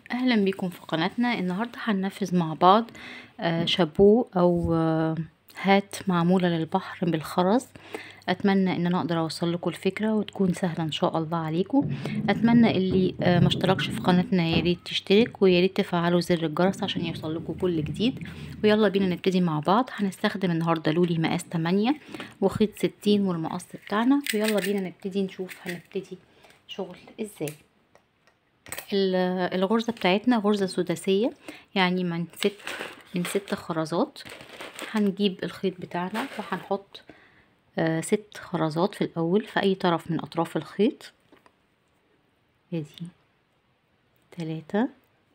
اهلا بيكم في قناتنا النهارده هننفذ مع بعض آه، شابو او آه، هات معموله للبحر بالخرز اتمنى ان انا اقدر اوصل لكم الفكره وتكون سهله ان شاء الله عليكم اتمنى اللي آه، ما اشتركش في قناتنا يا ريت تشترك ويا ريت تفعلوا زر الجرس عشان يوصل لكم كل جديد ويلا بينا نبتدي مع بعض هنستخدم النهارده لولي مقاس 8 وخيط 60 والمقص بتاعنا ويلا بينا نبتدي نشوف هنبتدي شغل ازاي ال- الغرزة بتاعتنا غرزة سداسية يعني من ست من ست خرزات هنجيب الخيط بتاعنا وهنحط آه ست خرزات في الأول في أي طرف من أطراف الخيط ادي تلاتة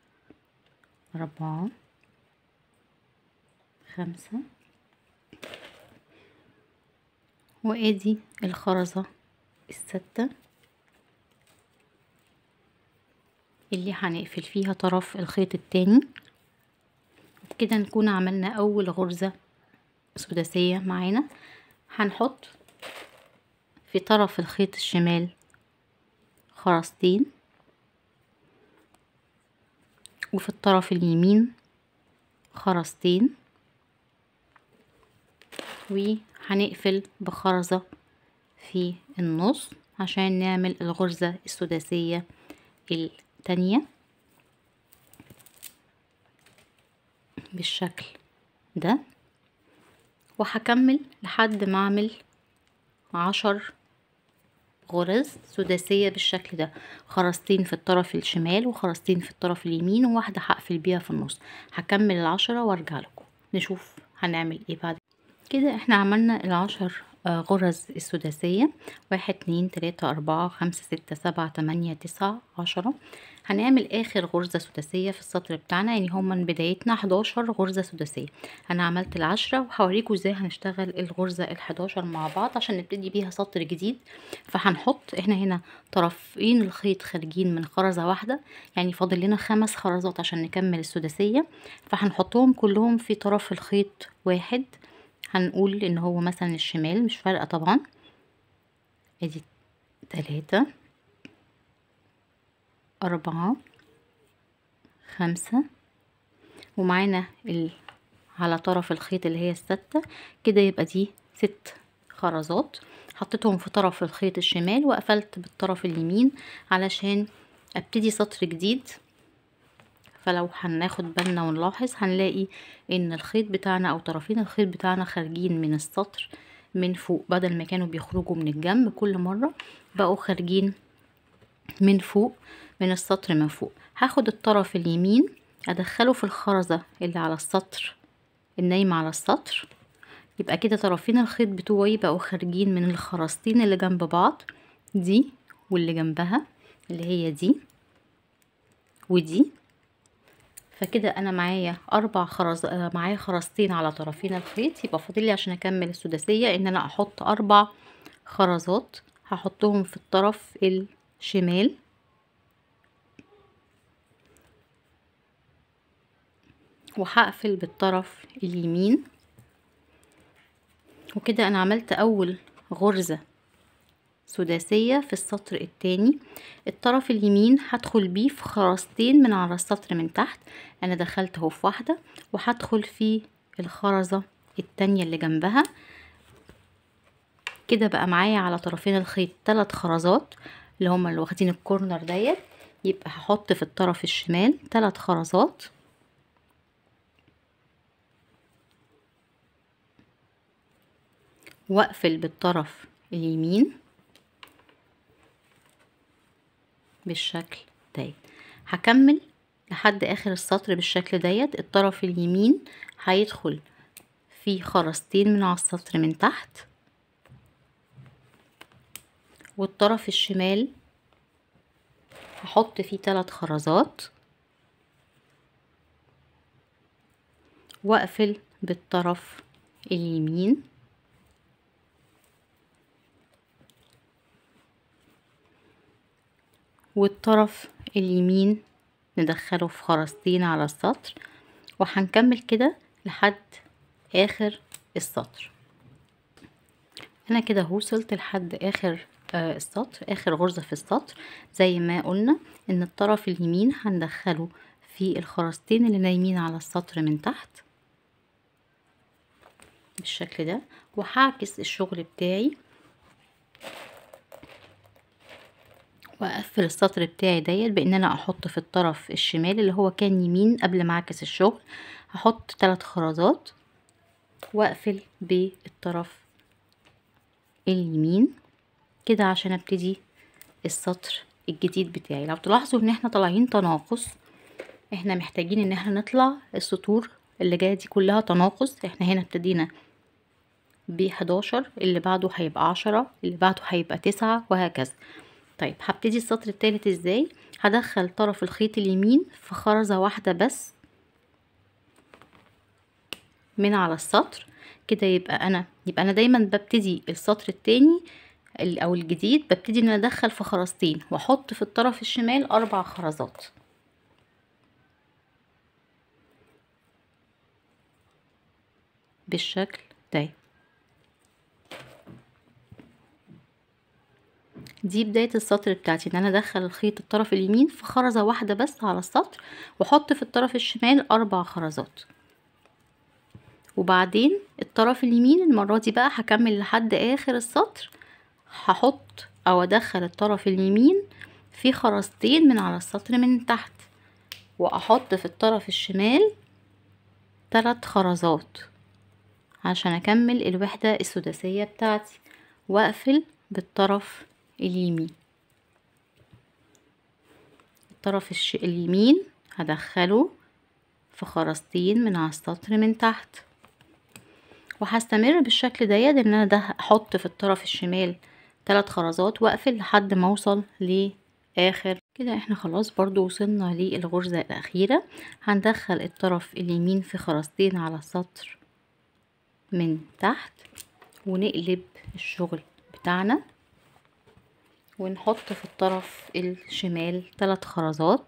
أربعة خمسة وادي الخرزة الستة اللي هنقفل فيها طرف الخيط التاني كده نكون عملنا اول غرزة سداسية معانا هنحط في طرف الخيط الشمال خرزتين وفي الطرف اليمين خرزتين وهنقفل بخرزة في النص عشان نعمل الغرزة السداسية التانية بالشكل ده وهكمل لحد ما اعمل عشر غرز سداسية بالشكل ده خرزتين في الطرف الشمال وخرزتين في الطرف اليمين وواحدة هقفل بيها في النص هكمل العشرة وارجع لكم نشوف هنعمل ايه بعد كده احنا عملنا العشر آه، غرز السداسية واحد اتنين تلاتة أربعة خمسة ستة سبعة تمانية تسعة عشرة هنعمل آخر غرزة سداسية في السطر بتاعنا يعني هما من بدايتنا حداشر غرزة سداسية أنا عملت العشرة وهوريكم ازاي هنشتغل الغرزة الحداشر مع بعض عشان نبتدي بيها سطر جديد فهنحط احنا هنا طرفين الخيط خارجين من خرزة واحدة يعني فاضل لنا خمس خرزات عشان نكمل السداسية فهنحطهم كلهم في طرف الخيط واحد هنقول ان هو مثلا الشمال مش فارقة طبعا ادي تلاتة أربعة خمسة ومعانا ال... على طرف الخيط اللي هي الستة كده يبقى دي ست خرزات حطيتهم في طرف الخيط الشمال وقفلت بالطرف اليمين علشان ابتدي سطر جديد فلو هناخد بالنا ونلاحظ هنلاقي ان الخيط بتاعنا او طرفين الخيط بتاعنا خارجين من السطر من فوق بدل ما كانوا بيخرجوا من الجنب كل مرة بقوا خارجين من فوق من السطر من فوق هاخد الطرف اليمين ادخله في الخرزة اللي على السطر النايمة على السطر يبقى كده طرفين الخيط بتوعي بقوا خارجين من الخرزتين اللي جنب بعض دي واللي جنبها اللي هي دي ودي فكده انا معايا اربع خرز آه، معايا خرزتين على طرفين الخيط يبقى فاضل لي عشان اكمل السداسيه ان انا احط اربع خرزات هحطهم في الطرف الشمال وهقفل بالطرف اليمين وكده انا عملت اول غرزه سداسية في السطر التاني الطرف اليمين هدخل بيه في خرزتين من على السطر من تحت انا دخلت اهو في واحدة وهدخل في الخرزة التانية اللي جنبها كده بقى معايا على طرفين الخيط ثلاث خرزات اللي هما اللي واخدين الكورنر ديت يبقى هحط في الطرف الشمال ثلاث خرزات واقفل بالطرف اليمين بالشكل ده هكمل لحد اخر السطر بالشكل ديت الطرف اليمين هيدخل في خرزتين من على السطر من تحت والطرف الشمال هحط فيه ثلاث خرزات واقفل بالطرف اليمين والطرف اليمين ندخله في خرزتين على السطر وهنكمل كده لحد اخر السطر انا كده وصلت لحد اخر آه السطر اخر غرزة في السطر زي ما قلنا ان الطرف اليمين هندخله في الخرزتين اللي نايمين على السطر من تحت بالشكل ده وهعكس الشغل بتاعي واقفل السطر بتاعي ديت بان انا احط في الطرف الشمال اللي هو كان يمين قبل ما اعكس الشغل هحط ثلاث خرزات واقفل بالطرف اليمين كده عشان ابتدي السطر الجديد بتاعي لو تلاحظوا ان احنا طالعين تناقص احنا محتاجين ان احنا نطلع السطور اللي جايه دي كلها تناقص احنا هنا ابتدينا ب 11 اللي بعده هيبقى عشرة اللي بعده هيبقى تسعة وهكذا طيب هبتدي السطر التالت ازاي هدخل طرف الخيط اليمين في خرزة واحدة بس من على السطر كده يبقى انا يبقى انا دايما ببتدي السطر التاني او الجديد ببتدي ان انا ادخل في خرزتين واحط في الطرف الشمال اربع خرزات بالشكل ده دي بداية السطر بتاعتي ان انا ادخل الخيط الطرف اليمين في خرزة واحدة بس على السطر واحط في الطرف الشمال اربع خرزات وبعدين الطرف اليمين المرة دي بقى هكمل لحد اخر السطر هحط او ادخل الطرف اليمين في خرزتين من على السطر من تحت واحط في الطرف الشمال ثلاث خرزات عشان اكمل الوحدة السداسية بتاعتي واقفل بالطرف اليمين الطرف الش... اليمين هدخله في خرزتين من على السطر من تحت وهستمر بالشكل ديت ان انا ده احط في الطرف الشمال ثلاث خرزات واقفل لحد ما اوصل لاخر كده احنا خلاص برضو وصلنا للغرزة الاخيرة هندخل الطرف اليمين في خرزتين على السطر من تحت ونقلب الشغل بتاعنا ونحط في الطرف الشمال ثلاث خرزات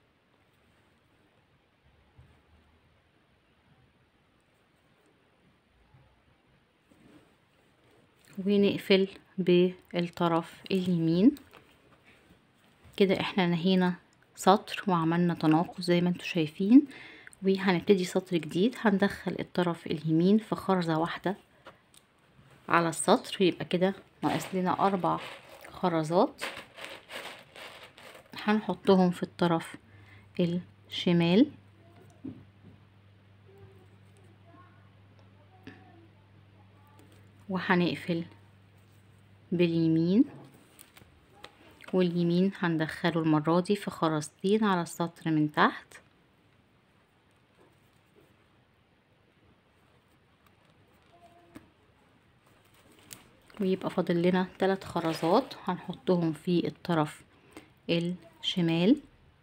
ونقفل بالطرف اليمين كده احنا نهينا سطر وعملنا تناقص زي ما انتم شايفين وهنبتدي سطر جديد هندخل الطرف اليمين في خرزة واحدة على السطر يبقى كده ناقص لنا اربع خرزات هنحطهم في الطرف الشمال وهنقفل باليمين واليمين هندخله المرة دي في خرزتين على السطر من تحت ويبقى فاضل لنا ثلاث خرزات هنحطهم في الطرف الشمال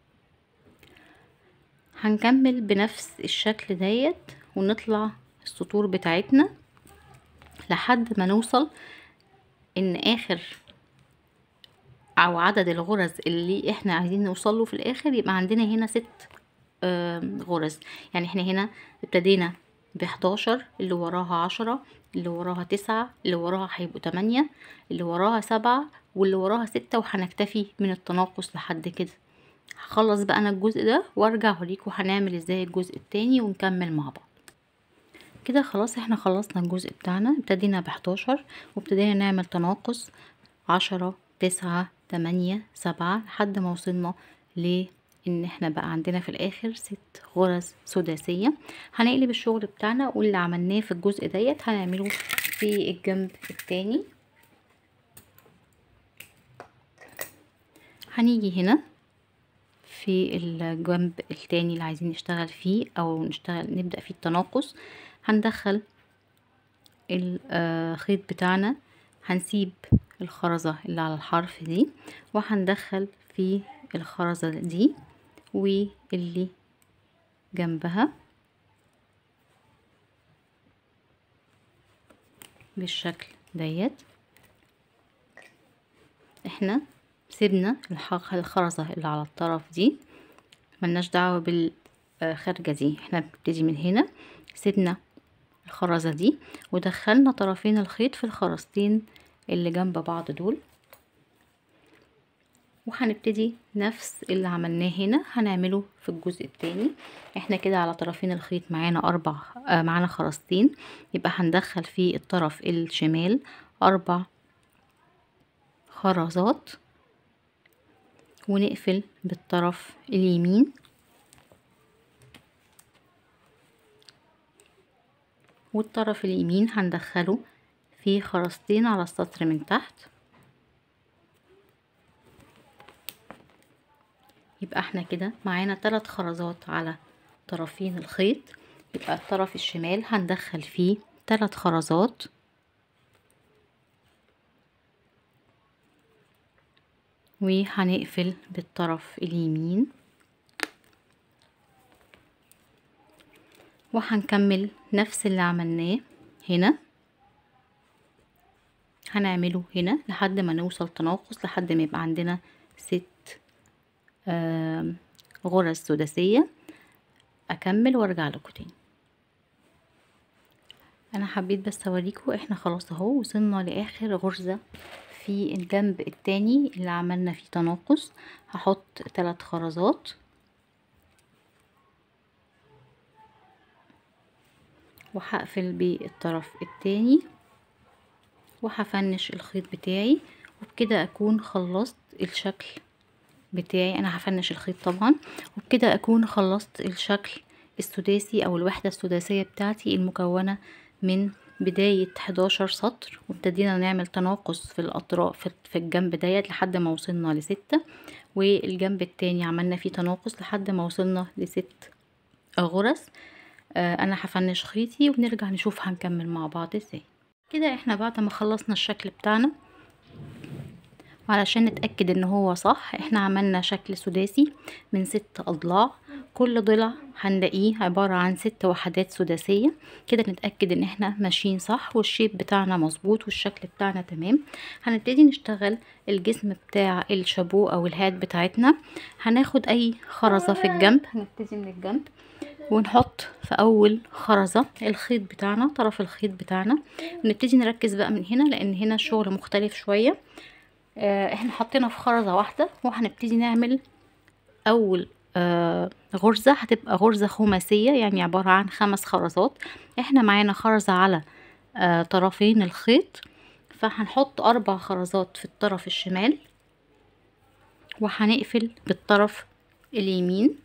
هنكمل بنفس الشكل ديت ونطلع السطور بتاعتنا لحد ما نوصل ان اخر او عدد الغرز اللي احنا عايزين نوصله في الاخر يبقى عندنا هنا ست غرز يعني احنا هنا ابتدينا بحداشر اللي وراها عشرة اللي وراها تسعة اللي وراها هيبقوا تمانية اللي وراها سبعة واللي وراها ستة وهنكتفي من التناقص لحد كده هخلص بقى انا الجزء ده وارجع اوريكم هنعمل ازاي الجزء التاني ونكمل مع بعض كده خلاص احنا خلصنا الجزء بتاعنا ابتدينا بحداشر وابتدينا نعمل تناقص عشرة تسعة تمانية سبعة لحد ما وصلنا ل ان احنا بقى عندنا في الاخر ست غرز سداسية هنقلب الشغل بتاعنا واللي عملناه في الجزء ديت هنعمله في الجنب التاني هنيجي هنا في الجنب التاني اللي عايزين نشتغل فيه او نشتغل نبدأ فيه التناقص هندخل الخيط بتاعنا هنسيب الخرزة اللي على الحرف دي وهندخل في الخرزة دي واللي جنبها بالشكل ديت احنا سيبنا الخرزة اللي على الطرف دي ملناش دعوة بالخارجة دي احنا بنبتدي من هنا سيبنا الخرزة دي ودخلنا طرفين الخيط في الخرزتين اللي جنب بعض دول وهنبتدي نفس اللي عملناه هنا هنعمله في الجزء التاني احنا كده على طرفين الخيط معانا اربع آه معانا خرزتين يبقى هندخل في الطرف الشمال اربع خرزات ونقفل بالطرف اليمين والطرف اليمين هندخله في خرزتين على السطر من تحت يبقى احنا كده معانا ثلاث خرزات على طرفين الخيط يبقى الطرف الشمال هندخل فيه ثلاث خرزات وهنقفل بالطرف اليمين وهنكمل نفس اللي عملناه هنا هنعمله هنا لحد ما نوصل تناقص لحد ما يبقى عندنا ست غرز سداسية اكمل وارجع لكم تاني انا حبيت بس اوريكم احنا خلاص اهو وصلنا لاخر غرزة في الجنب التاني اللي عملنا فيه تناقص هحط ثلاث خرزات وهقفل بالطرف التاني وهفنش الخيط بتاعي وبكده اكون خلصت الشكل بتاعي انا هفنش الخيط طبعا وبكده اكون خلصت الشكل السداسي او الوحدة السداسية بتاعتي المكونة من بداية 11 سطر وابتدينا نعمل تناقص في الاطراف في الجنب ديت لحد ما وصلنا لستة والجنب التاني عملنا فيه تناقص لحد ما وصلنا لست غرز آه انا هفنش خيطي ونرجع نشوف هنكمل مع بعض ازاي كده احنا بعد ما خلصنا الشكل بتاعنا وعلشان نتأكد ان هو صح احنا عملنا شكل سداسي من ست اضلاع كل ضلع هنلاقيه عبارة عن ست وحدات سداسية كده نتأكد ان احنا ماشيين صح والشيب بتاعنا مظبوط والشكل بتاعنا تمام هنبتدي نشتغل الجسم بتاع الشابو او الهات بتاعتنا هناخد اي خرزة في الجنب هنبتدي من الجنب ونحط في اول خرزة الخيط بتاعنا طرف الخيط بتاعنا ونبتدي نركز بقى من هنا لان هنا الشغل مختلف شوية آه احنا حطينا في خرزة واحدة وهنبتدي نعمل اول آه غرزة هتبقى غرزة خماسية يعني عبارة عن خمس خرزات احنا معانا خرزة على آه طرفين الخيط فهنحط اربع خرزات في الطرف الشمال وهنقفل بالطرف اليمين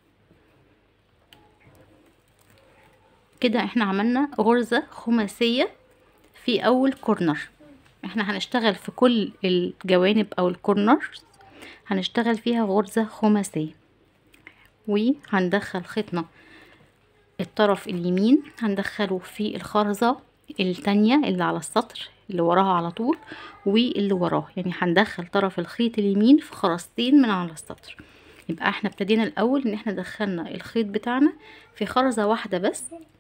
كده احنا عملنا غرزة خماسية في اول كورنر احنا هنشتغل في كل الجوانب او الكورنرز هنشتغل فيها غرزة خماسية وهندخل خيطنا الطرف اليمين هندخله في الخرزة التانية اللي على السطر اللي وراها على طول واللي وراه يعني هندخل طرف الخيط اليمين في خرزتين من على السطر يبقى احنا ابتدينا الاول ان احنا دخلنا الخيط بتاعنا في خرزة واحدة بس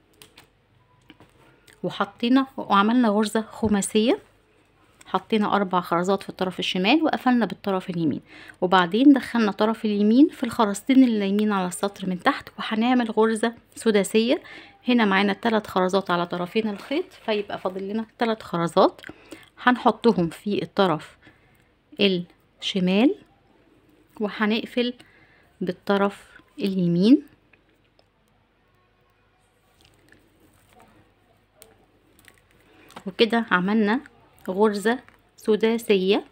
وحطينا وعملنا غرزة خماسية حطينا اربع خرزات في الطرف الشمال وقفلنا بالطرف اليمين وبعدين دخلنا طرف اليمين في الخرزتين اللي لايمين على السطر من تحت وهنعمل غرزة سداسية هنا معانا ثلاث خرزات على طرفين الخيط فيبقى فاضل لنا ثلاث خرزات هنحطهم في الطرف الشمال وهنقفل بالطرف اليمين وكده عملنا غرزة سداسية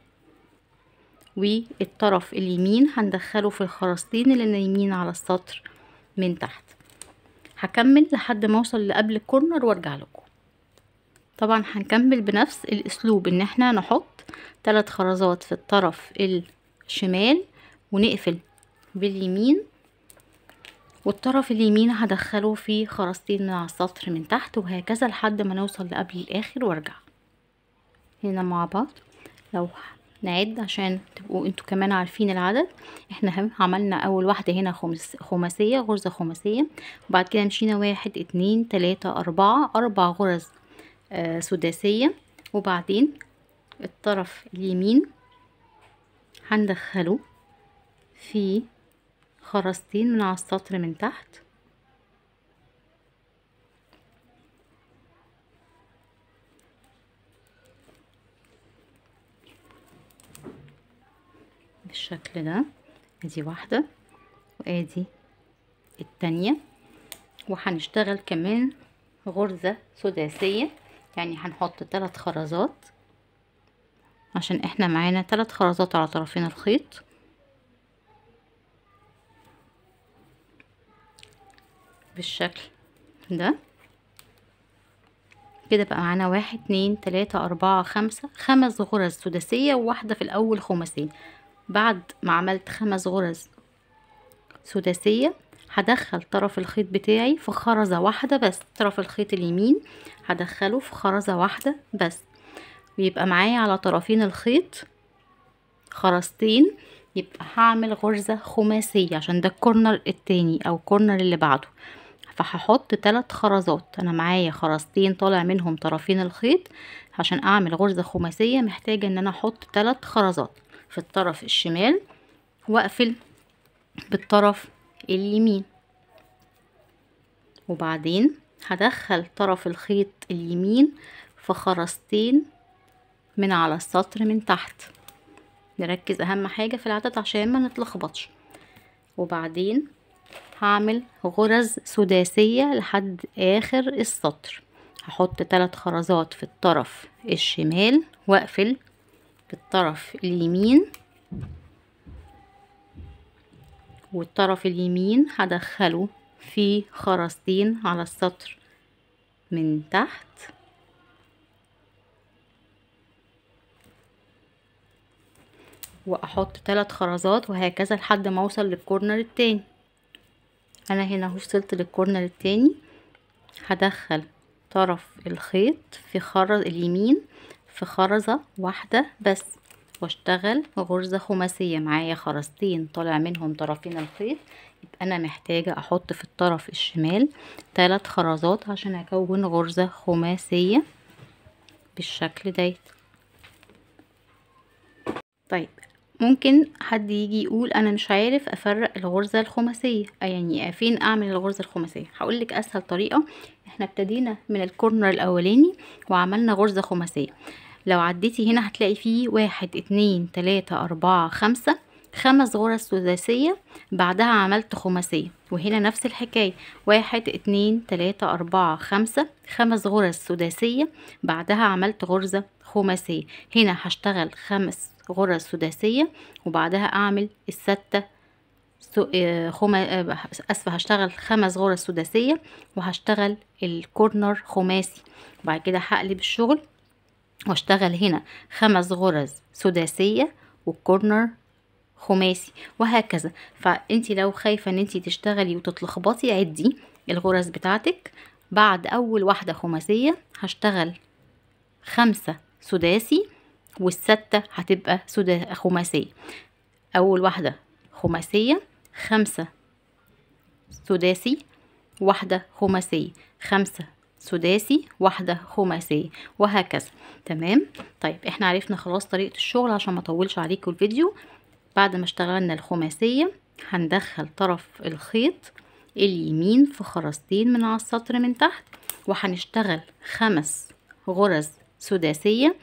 والطرف اليمين هندخله في الخرزتين اللي نايمين على السطر من تحت هكمل لحد ما اوصل لقبل الكورنر وارجع لكم طبعا هنكمل بنفس الاسلوب ان احنا نحط ثلاث خرزات في الطرف الشمال ونقفل باليمين والطرف اليمين هدخله في خرزتين من على السطر من تحت وهكذا لحد ما نوصل لقبل الاخر وارجع هنا مع بعض لو نعد عشان تبقوا انتوا كمان عارفين العدد احنا عملنا اول واحدة هنا خمس خماسية غرزة خماسية وبعد كده مشينا واحد اتنين تلاتة اربعة اربع غرز آه سداسية وبعدين الطرف اليمين هندخله في خرزتين من على السطر من تحت بالشكل ده ادي واحدة وادي التانية وهنشتغل كمان غرزة سداسية يعني هنحط ثلاث خرزات عشان احنا معانا ثلاث خرزات على طرفين الخيط بالشكل ده كده بقى معانا واحد اتنين تلاتة اربعة خمسة خمس غرز سداسية وواحدة في الاول خماسية بعد ما عملت خمس غرز سداسية هدخل طرف الخيط بتاعي في خرزة واحدة بس طرف الخيط اليمين هدخله في خرزة واحدة بس ويبقى معايا على طرفين الخيط خرزتين يبقى هعمل غرزة خماسية عشان ده الكورنر التاني او الكورنر اللي بعده فهحط تلات خرزات انا معايا خرزتين طالع منهم طرفين الخيط عشان اعمل غرزة خماسية محتاجة ان انا احط تلات خرزات في الطرف الشمال واقفل بالطرف اليمين وبعدين هدخل طرف الخيط اليمين في خرزتين من على السطر من تحت نركز اهم حاجة في العدد عشان ما نتلخبطش وبعدين هعمل غرز سداسية لحد اخر السطر هحط ثلاث خرزات في الطرف الشمال واقفل بالطرف اليمين والطرف اليمين هدخله في خرزتين على السطر من تحت واحط ثلاث خرزات وهكذا لحد ما اوصل للكورنر التاني انا هنا وصلت للكورنر التاني هدخل طرف الخيط في خرز اليمين في خرزة واحدة بس واشتغل غرزة خماسية معايا خرزتين طالع منهم طرفين الخيط يبقى انا محتاجة احط في الطرف الشمال ثلاث خرزات عشان اكون غرزة خماسية بالشكل ديت طيب ممكن حد يجي يقول انا مش عارف افرق الغرزة الخماسية يعني فين اعمل الغرزة الخماسية هقولك اسهل طريقة احنا ابتدينا من الكورنر الاولاني وعملنا غرزة خماسية لو عديتي هنا هتلاقي فيه واحد اتنين تلاتة اربعة خمسة خمس غرز سداسية بعدها عملت خماسية وهنا نفس الحكاية واحد اتنين تلاتة اربعة خمسة خمس غرز سداسية بعدها عملت غرزة خماسية هنا هشتغل خمس غرز سداسية وبعدها اعمل الستة خما اسفة هشتغل خمس غرز سداسية وهشتغل الكورنر خماسي وبعد كده هقلب الشغل واشتغل هنا خمس غرز سداسية والكورنر خماسي وهكذا فانتي لو خايفة ان انتي تشتغلي وتتلخبطي عدي الغرز بتاعتك بعد اول واحدة خماسية هشتغل خمسة سداسي والستة هتبقى سدا خماسية اول واحدة خماسية خمسة سداسي واحدة خماسية خمسة سداسي واحدة خماسية وهكذا تمام طيب احنا عرفنا خلاص طريقة الشغل عشان ما اطولش عليكم الفيديو بعد ما اشتغلنا الخماسية هندخل طرف الخيط اليمين في خرزتين من على السطر من تحت وهنشتغل خمس غرز سداسية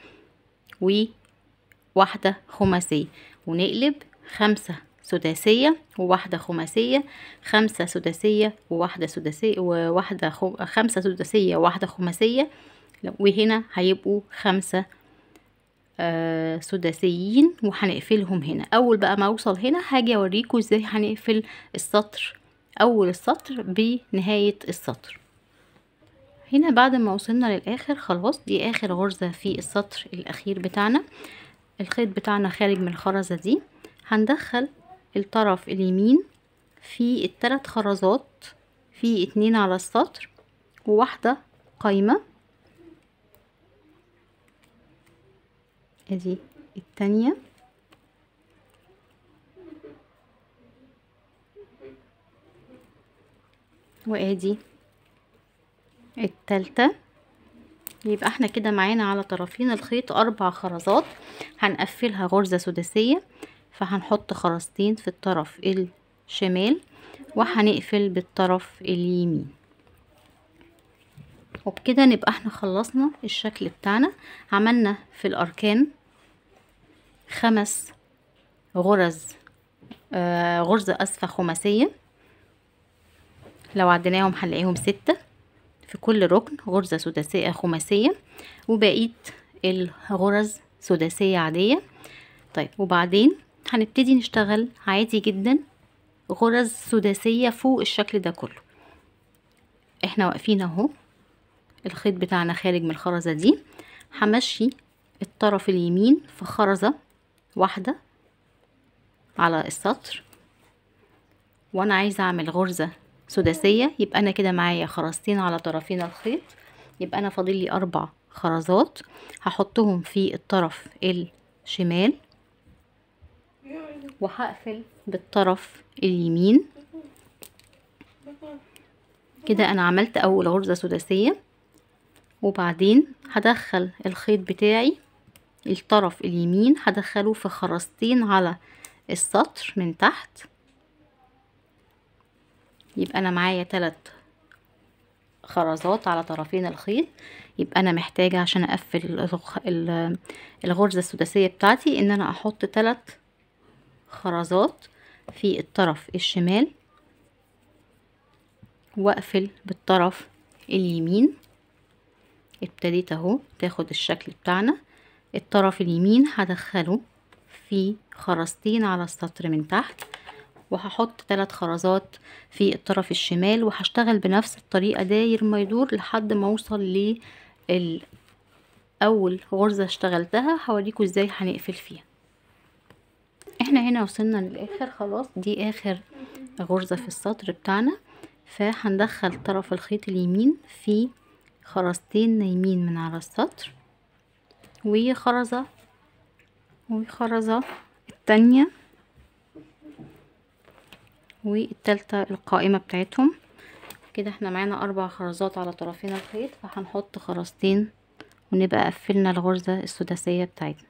وواحدة خماسية ونقلب خمسة سداسية وواحدة خماسية خمسة سداسية وواحدة سداسية وواحدة خم... خمسة سداسية وواحدة خماسية وهنا هيبقوا خمسة آه سداسيين وهنقفلهم هنا اول بقى ما اوصل هنا هاجي اوريكم ازاي هنقفل السطر اول السطر بنهاية السطر هنا بعد ما وصلنا للاخر خلاص دي اخر غرزة في السطر الاخير بتاعنا الخيط بتاعنا خارج من الخرزة دي هندخل الطرف اليمين في الثلاث خرزات في اتنين على السطر وواحدة قايمة ادي التانية وادي التالتة يبقى احنا كده معانا على طرفين الخيط اربع خرزات هنقفلها غرزة سداسية فهنحط خرزتين في الطرف الشمال وهنقفل بالطرف اليمين وبكده نبقى احنا خلصنا الشكل بتاعنا عملنا في الاركان خمس غرز آه غرزة اسفة خماسية لو عديناهم هنلاقيهم ستة في كل ركن غرزة سداسية خماسية وبقية الغرز سداسية عادية طيب وبعدين هنبتدي نشتغل عادي جدا غرز سداسية فوق الشكل ده كله احنا واقفين اهو الخيط بتاعنا خارج من الخرزة دي همشي الطرف اليمين في خرزة واحدة على السطر وانا عايزة اعمل غرزة سداسية يبقى انا كده معايا خرزتين على طرفين الخيط يبقى انا فاضل لي اربع خرزات هحطهم في الطرف الشمال وهقفل بالطرف اليمين كده انا عملت اول غرزة سداسية وبعدين هدخل الخيط بتاعي الطرف اليمين هدخله في خرزتين على السطر من تحت يبقى انا معايا تلات خرزات على طرفين الخيط يبقى انا محتاجة عشان اقفل الغرزة السداسية بتاعتي ان انا احط تلات خرزات في الطرف الشمال واقفل بالطرف اليمين ابتديت اهو تاخد الشكل بتاعنا الطرف اليمين هدخله في خرزتين على السطر من تحت وهحط ثلاث خرزات في الطرف الشمال وهشتغل بنفس الطريقة داير ما يدور لحد ما اوصل ل اول غرزة اشتغلتها هوريكم ازاي هنقفل فيها احنا هنا وصلنا للاخر خلاص دي اخر غرزة في السطر بتاعنا فهندخل طرف الخيط اليمين في خرزتين نايمين من على السطر وخرزة وخرزة التانية والتالتة القائمة بتاعتهم كده احنا معانا اربع خرزات على طرفين الخيط فهنحط خرزتين ونبقى قفلنا الغرزة السداسية بتاعتنا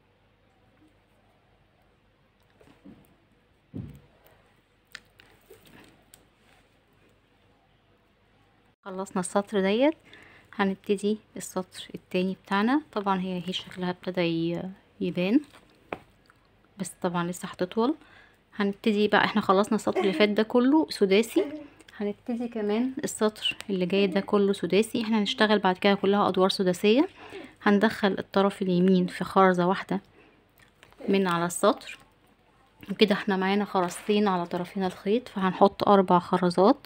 خلصنا السطر ديت هنبتدي السطر التاني بتاعنا طبعا هي هي شكلها ابتدى يبان بس طبعا لسه هتطول هنبتدي بقى احنا خلصنا السطر اللي فات ده كله سداسي هنبتدي كمان السطر اللي جاي ده كله سداسي احنا هنشتغل بعد كده كلها ادوار سداسية هندخل الطرف اليمين في خرزة واحدة من على السطر وكده احنا معانا خرزتين على طرفين الخيط فهنحط اربع خرزات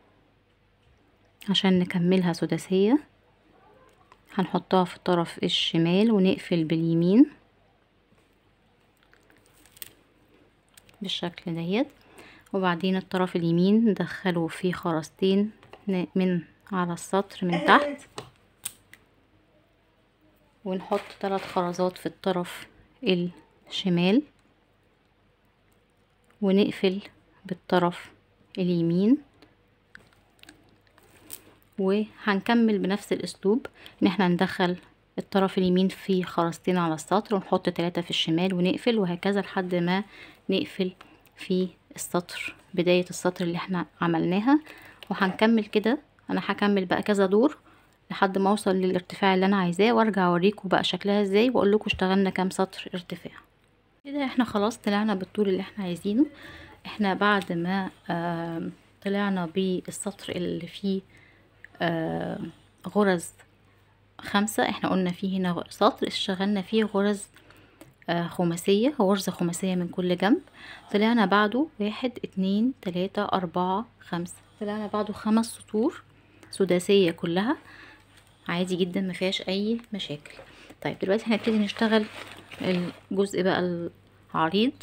عشان نكملها سداسية هنحطها في الطرف الشمال ونقفل باليمين بالشكل ديت وبعدين الطرف اليمين ندخله في خرزتين من على السطر من تحت ونحط ثلاث خرزات في الطرف الشمال ونقفل بالطرف اليمين وهنكمل بنفس الاسلوب ان احنا ندخل الطرف اليمين في خرزتين على السطر ونحط ثلاثة في الشمال ونقفل وهكذا لحد ما نقفل في السطر بداية السطر اللي احنا عملناها وهنكمل كده انا هكمل بقى كذا دور لحد ما اوصل للارتفاع اللي انا عايزاه وارجع اوريكم بقى شكلها ازاي واقول لكم اشتغلنا كام سطر ارتفاع كده احنا خلاص طلعنا بالطول اللي احنا عايزينه احنا بعد ما آه طلعنا بالسطر اللي فيه آه غرز خمسة احنا قلنا فيه هنا سطر اشتغلنا فيه غرز آه خماسية غرزة خماسية من كل جنب طلعنا بعده واحد اتنين تلاتة اربعة خمسة طلعنا بعده خمس سطور سداسية كلها عادي جدا ما فيهاش اي مشاكل طيب دلوقتي هنبتدي نشتغل الجزء بقى العريض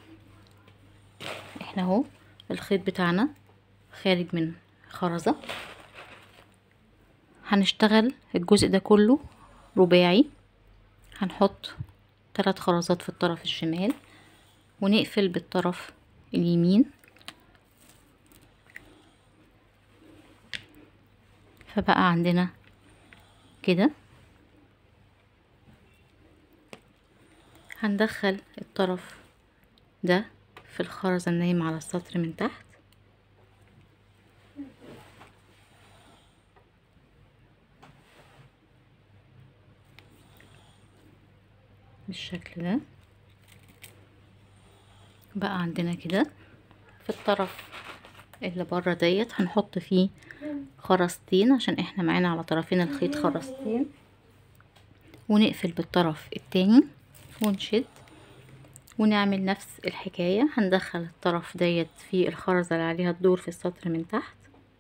احنا اهو الخيط بتاعنا خارج من خرزة هنشتغل الجزء ده كله رباعي هنحط ثلاث خرزات في الطرف الشمال ونقفل بالطرف اليمين فبقى عندنا كده هندخل الطرف ده في الخرزة النايمة على السطر من تحت بالشكل ده بقى عندنا كده في الطرف اللي بره ديت هنحط فيه خرزتين عشان احنا معانا على طرفين الخيط خرزتين ونقفل بالطرف التاني ونشد ونعمل نفس الحكاية هندخل الطرف ديت في الخرزة اللي عليها الدور في السطر من تحت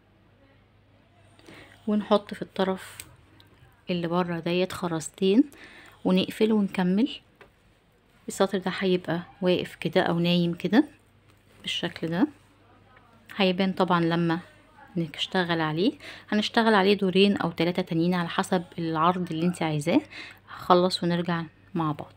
ونحط في الطرف اللي بره ديت خرزتين ونقفل ونكمل السطر ده هيبقى واقف كده او نايم كده بالشكل ده هيبان طبعا لما نشتغل عليه هنشتغل عليه دورين او ثلاثة تانيين على حسب العرض اللي انت عايزاه هخلص ونرجع مع بعض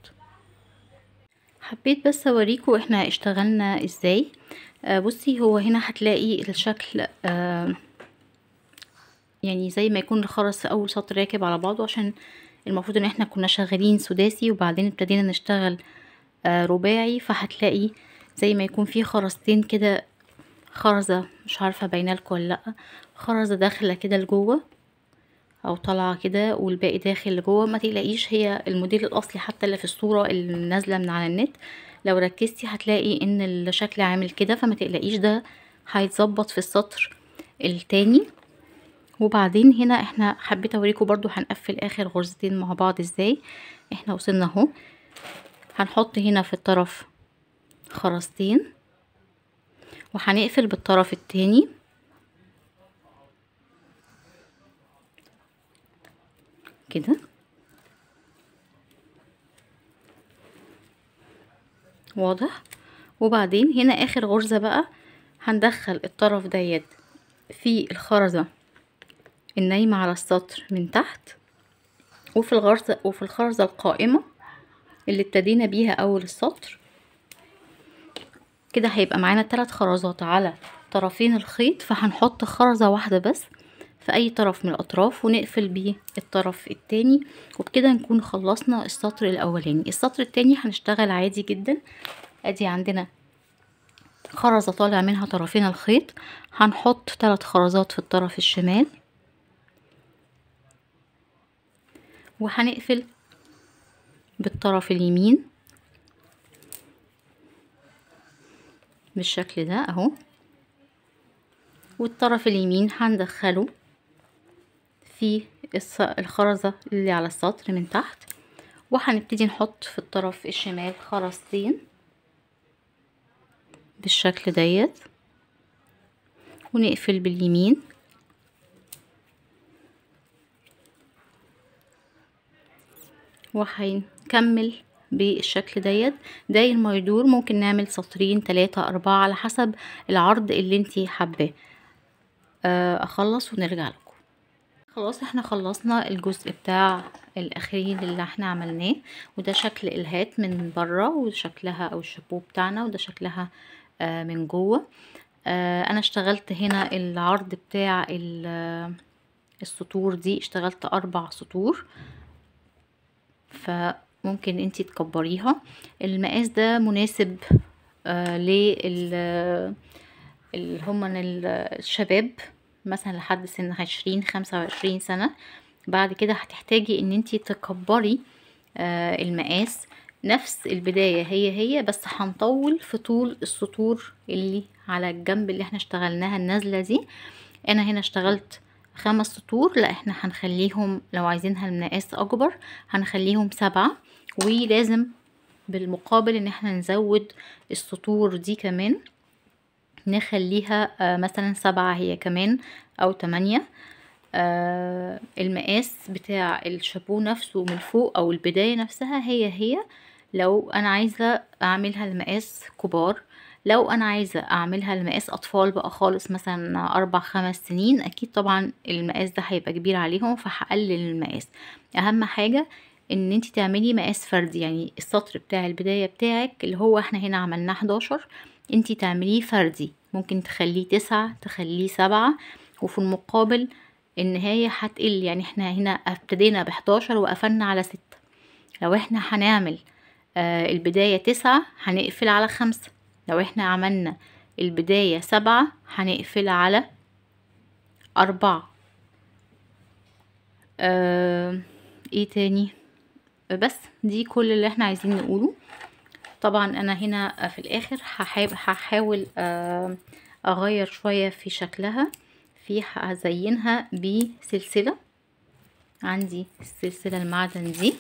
حبيت بس اوريكم احنا اشتغلنا ازاي آه بصي هو هنا هتلاقي الشكل آه يعني زي ما يكون الخرز في اول سطر راكب على بعضه عشان المفروض ان احنا كنا شغالين سداسي وبعدين ابتدينا نشتغل آه رباعي فهتلاقي زي ما يكون في خرزتين كده خرزة مش عارفة باينة لكم ولا لأ خرزة داخلة كده لجوه او طالعة كده والباقي داخل لجوه ما تقلقيش هي الموديل الاصلي حتى اللي في الصورة اللي نازلة من على النت لو ركزتي هتلاقي ان الشكل عامل كده فما تقلقيش ده هيتظبط في السطر التاني وبعدين هنا احنا حبيت اوريكم برضو هنقفل اخر غرزتين مع بعض ازاي احنا وصلنا اهو هنحط هنا في الطرف خرزتين وهنقفل بالطرف التاني كده واضح وبعدين هنا اخر غرزة بقى هندخل الطرف ديت في الخرزة النايمة على السطر من تحت وفي الغرزة وفي الخرزة القائمة اللي ابتدينا بيها اول السطر كده هيبقى معانا ثلاث خرزات على طرفين الخيط فهنحط خرزة واحدة بس في اي طرف من الاطراف ونقفل بيه الطرف التاني وبكده نكون خلصنا السطر الاولاني السطر التاني هنشتغل عادي جدا ادي عندنا خرزة طالع منها طرفين الخيط هنحط ثلاث خرزات في الطرف الشمال وهنقفل بالطرف اليمين بالشكل ده اهو والطرف اليمين هندخله في الخرزة اللي على السطر من تحت وهنبتدي نحط في الطرف الشمال خرزتين بالشكل ديت ونقفل باليمين وهنكمل بالشكل ديت داير ما يدور ممكن نعمل سطرين تلاتة اربعة على حسب العرض اللي انتي حباه اخلص ونرجع لكم خلاص احنا خلصنا الجزء بتاع الاخير اللي احنا عملناه وده شكل الهات من بره وشكلها او الشابو بتاعنا وده شكلها آه من جوه آه انا اشتغلت هنا العرض بتاع السطور دي اشتغلت اربع سطور فممكن انتي تكبريها المقاس ده مناسب آه لل اللي هم الشباب مثلا لحد سن عشرين خمسة وعشرين سنة بعد كده هتحتاجي ان انتي تكبري آه المقاس نفس البداية هي هي بس هنطول في طول السطور اللي على الجنب اللي احنا اشتغلناها النازلة دي انا هنا اشتغلت خمس سطور لا احنا هنخليهم لو عايزينها المقاس اكبر هنخليهم سبعة ولازم بالمقابل ان احنا نزود السطور دي كمان نخليها آه مثلا سبعة هي كمان او تمانية آه المقاس بتاع الشابو نفسه من فوق او البداية نفسها هي هي لو انا عايزة اعملها المقاس كبار لو انا عايزة اعملها المقاس اطفال بقى خالص مثلا اربع خمس سنين اكيد طبعا المقاس ده هيبقى كبير عليهم فهقلل المقاس اهم حاجة ان انت تعملي مقاس فردي يعني السطر بتاع البداية بتاعك اللي هو احنا هنا عملناه 11 انت تعمليه فردي ممكن تخليه تسعة تخليه سبعة وفي المقابل النهاية هتقل يعني احنا هنا ابتدينا بحداشر وقفلنا على ستة لو احنا هنعمل آه البداية تسعة هنقفل على خمسة لو احنا عملنا البداية سبعة هنقفل على أربعة آه ايه تاني بس دي كل اللي احنا عايزين نقوله طبعا انا هنا في الاخر هحاول اغير شوية في شكلها في هزينها بسلسلة عندي السلسلة المعدن دي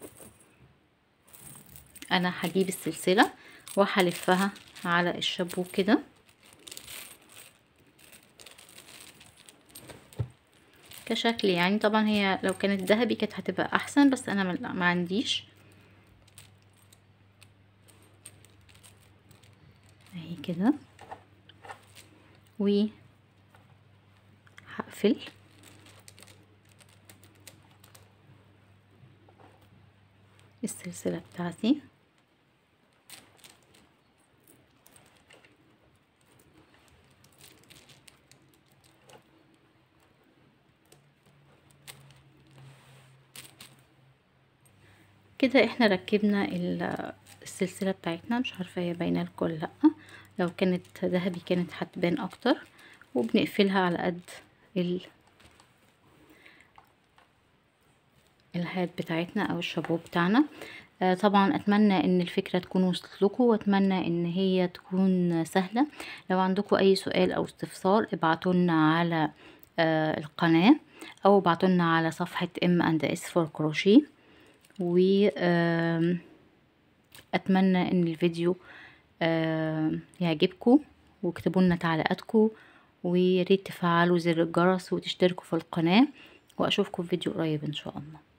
انا هجيب السلسلة وهلفها على الشابو كده كشكل يعني طبعا هي لو كانت ذهبي كانت هتبقى احسن بس انا ما عنديش اهي كده و هقفل السلسلة بتاعتي كده احنا ركبنا السلسلة بتاعتنا مش عارفة هي باينة لكم لا لو كانت ذهبي كانت هتبان اكتر وبنقفلها على قد ال الهات بتاعتنا او الشابو بتاعنا آه طبعا اتمنى ان الفكره تكون وصلت لكم واتمنى ان هي تكون سهله لو عندكم اي سؤال او استفسار ابعتوا لنا على آه القناه او ابعتوا لنا على صفحه ام اند اس فور كروشيه و آه اتمنى ان الفيديو آه يعجبكم واكتبوا لنا تعليقاتكم وياريت تفعلوا زر الجرس وتشتركوا في القناه واشوفكم في فيديو قريب ان شاء الله